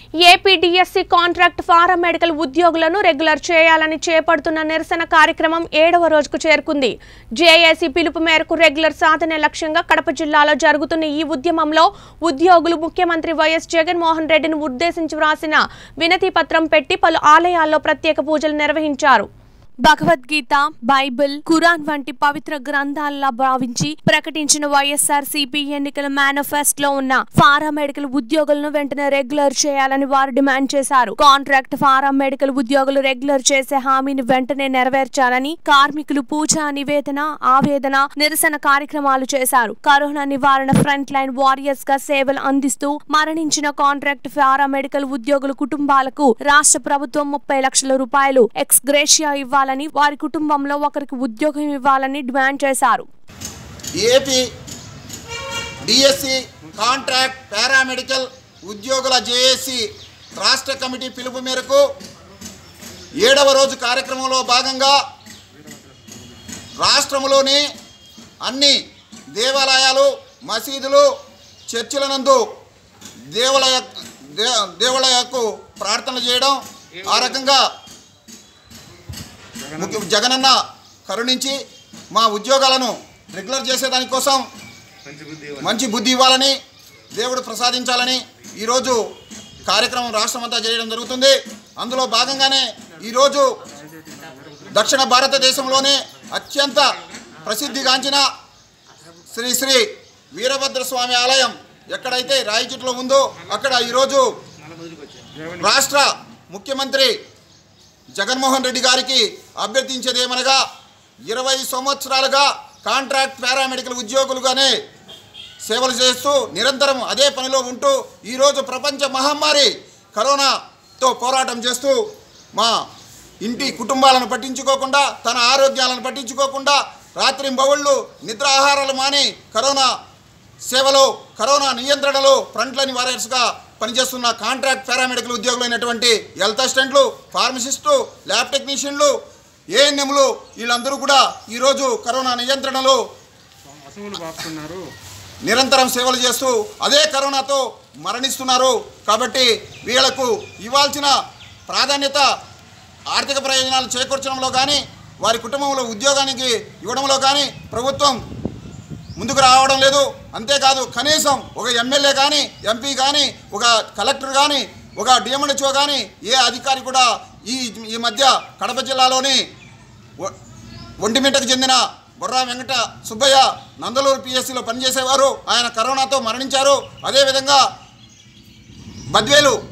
APDSC contract paramedical ఉద్యోగులను regular చేయాలని చేపడుతున్న నిరసన కార్యక్రమం ఏడవ రోజుకు చేరుకుంది జేఏసీ పిలుపు మేరకు రెగ్యులర్ సాధనే లక్ష్యంగా కడప జిల్లాలో జరుగుతున్న ఈ ఉద్యమంలో ఉద్యోగులు ముఖ్యమంత్రి వైఎస్ జగన్మోహన్ రెడ్డిని ఉద్దేశించి వ్రాసిన వినతి పత్రం పెట్టి పలు ఆలయాల్లో ప్రత్యేక పూజలు నిర్వహించారు భగవద్గీత బైబిల్ ఖురాన్ వంటి పవిత్ర గ్రంథాల్లా భావించి ప్రకటించిన వైఎస్ఆర్ సిపి ఎన్నికల మేనిఫెస్టోలో ఉన్న ఫారా మెడికల్ ఉద్యోగులను వెంటనే రెగ్యులర్ చేయాలని వారు డిమాండ్ చేశారు కాంట్రాక్ట్ ఫారా మెడికల్ ఉద్యోగులు రెగ్యులర్ చేసే హామీని వెంటనే నెరవేర్చాలని కార్మికులు పూజ నివేదన ఆవేదన నిరసన కార్యక్రమాలు చేశారు కరోనా నివారణ ఫ్రంట్ లైన్ వారియర్స్ గా సేవలు అందిస్తూ మరణించిన కాంట్రాక్ట్ ఫారా మెడికల్ ఉద్యోగుల కుటుంబాలకు రాష్ట్ర ప్రభుత్వం ముప్పై లక్షల రూపాయలు ఎక్స్ గ్రేషియా ఇవ్వాలని వారి కుటుంబంలో ఒకరికి ఉద్యోగం ఇవ్వాలని డిమాండ్ చేశారు ఏపీ డిఎస్సి కాంట్రాక్ట్ పారామెడికల్ ఉద్యోగుల జేఏసీ రాష్ట్ర కమిటీ పిలుపు మేరకు ఏడవ రోజు కార్యక్రమంలో భాగంగా రాష్ట్రంలోని అన్ని దేవాలయాలు మసీదులు చర్చిల నందు దేవాలయ దే- దేవాలయకు ప్రార్థనలు చేయడం ఆ రకంగా ముఖ్య జగనన్న కరుణించి మా ఉద్యోగాలను రెగ్యులర్ చేసేదానికోసం మంచి బుద్ధి ఇవ్వాలని దేవుడు ప్రసాదించాలని ఈరోజు కార్యక్రమం రాష్ట్రమంతా చేయడం జరుగుతుంది అందులో భాగంగానే ఈరోజు దక్షిణ భారతదేశంలోనే అత్యంత ప్రసిద్ధిగాంచిన శ్రీ శ్రీ వీరభద్ర స్వామి ఆలయం ఎక్కడైతే రాయచోట్లో ఉందో అక్కడ ఈరోజు రాష్ట్ర ముఖ్యమంత్రి జగన్మోహన్ రెడ్డి గారికి అభ్యర్థించేది ఏమనగా ఇరవై సంవత్సరాలుగా కాంట్రాక్ట్ పారామెడికల్ ఉద్యోగులుగానే సేవలు చేస్తూ నిరంతరం అదే పనిలో ఉంటూ ఈరోజు ప్రపంచ మహమ్మారి కరోనాతో పోరాటం చేస్తూ మా ఇంటి కుటుంబాలను పట్టించుకోకుండా తన ఆరోగ్యాలను పట్టించుకోకుండా రాత్రింబవళ్ళు నిద్ర ఆహారాలు మాని కరోనా సేవలో కరోనా నియంత్రణలో ఫ్రంట్ లైన్ వారియర్స్గా పనిచేస్తున్న కాంట్రాక్ట్ పారామెడికల్ ఉద్యోగులైనటువంటి హెల్త్ అసిస్టెంట్లు ఫార్మసిస్టు ల్యాబ్ టెక్నీషియన్లు ఏఎన్ఎంలు వీళ్ళందరూ కూడా ఈరోజు కరోనా నియంత్రణలో అసలు బాపుతున్నారు నిరంతరం సేవలు చేస్తూ అదే కరోనాతో మరణిస్తున్నారు కాబట్టి వీళ్లకు ఇవ్వాల్సిన ప్రాధాన్యత ఆర్థిక ప్రయోజనాలు చేకూర్చడంలో కానీ వారి కుటుంబంలో ఉద్యోగానికి ఇవ్వడంలో కానీ ప్రభుత్వం ముందుకు రావడం లేదు అంతేకాదు కనీసం ఒక ఎమ్మెల్యే కానీ ఎంపీ కానీ ఒక కలెక్టర్ కానీ ఒక డిఎంహెచ్ఓ కానీ ఏ అధికారి కూడా ఈ ఈ మధ్య కడప జిల్లాలోని ఒ- ఒంటిమిట్టకు చెందిన బొర్రా వెంకట సుబ్బయ్య నందలూరు పిఎస్సిలో పనిచేసేవారు ఆయన కరోనాతో మరణించారు అదేవిధంగా బద్వేలు